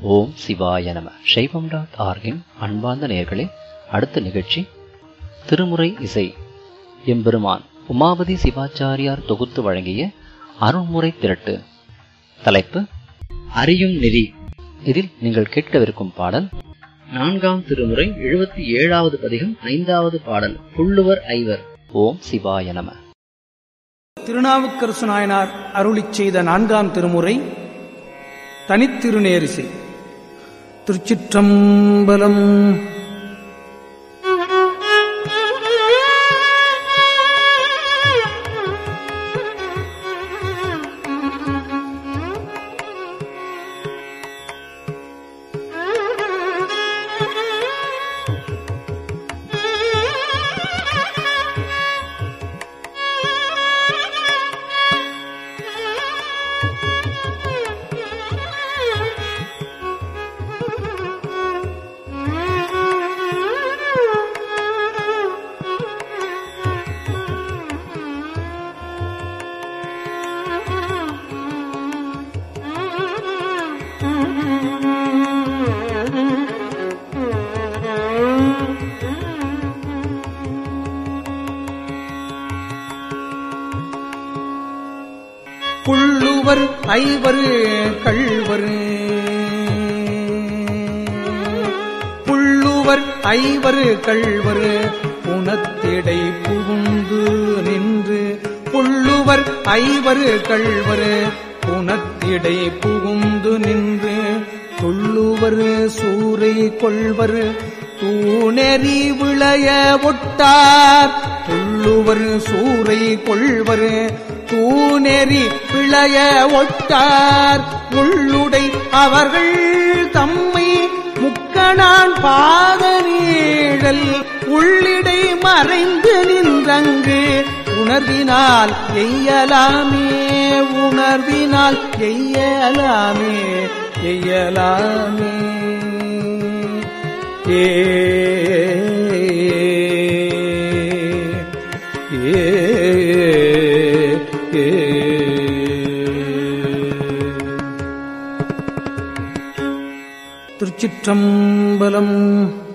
ஓம் சிவாய நம சைவம் டாட் ஆர்கின் அன்பார்ந்த நேயர்களே அடுத்த நிகழ்ச்சி திருமுறை இசை எம்பெருமான் உமாபதி சிவாச்சாரியார் தொகுத்து வழங்கிய அருண்முறை திரட்டு தலைப்பு அறியும் நெறி இதில் நீங்கள் கேட்கவிருக்கும் பாடல் நான்காம் திருமுறை எழுபத்தி ஏழாவது பதிகம் ஐந்தாவது பாடல் புள்ளுவர் ஐவர் ஓம் சிவாய நம திருநாவுக்கரசு நாயனார் அருளிச் செய்த நான்காம் திருமுறை தனித்திருநேரிசை திருச்சிற்றம்பலம் புள்ளுவர் ஐவரு கள்வரு புள்ளுவர் ஐவரு கள்வரு புனத்திடை புகுந்து நின்று புள்ளுவர் ஐவரு கள்வரு புனத்திடை புகுந்து நின்று துள்ளுவர் சூறை கொள்வர் தூணெறி விளைய ஒட்டார் துள்ளுவர் சூறை கொள்வர் தூணெறி பிழைய ஒட்டார் உள்ளுடை அவர்கள் தம்மை முக்கணான் பாத நீழல் உள்ளிடை மறைந்து நின்றங்கு உணர்வினால் எய்யலாமே உணர்வினால் எய்யலாமே எய்யலாமே ஏ ஏ ஏ திருச்சிற்றம்பலம்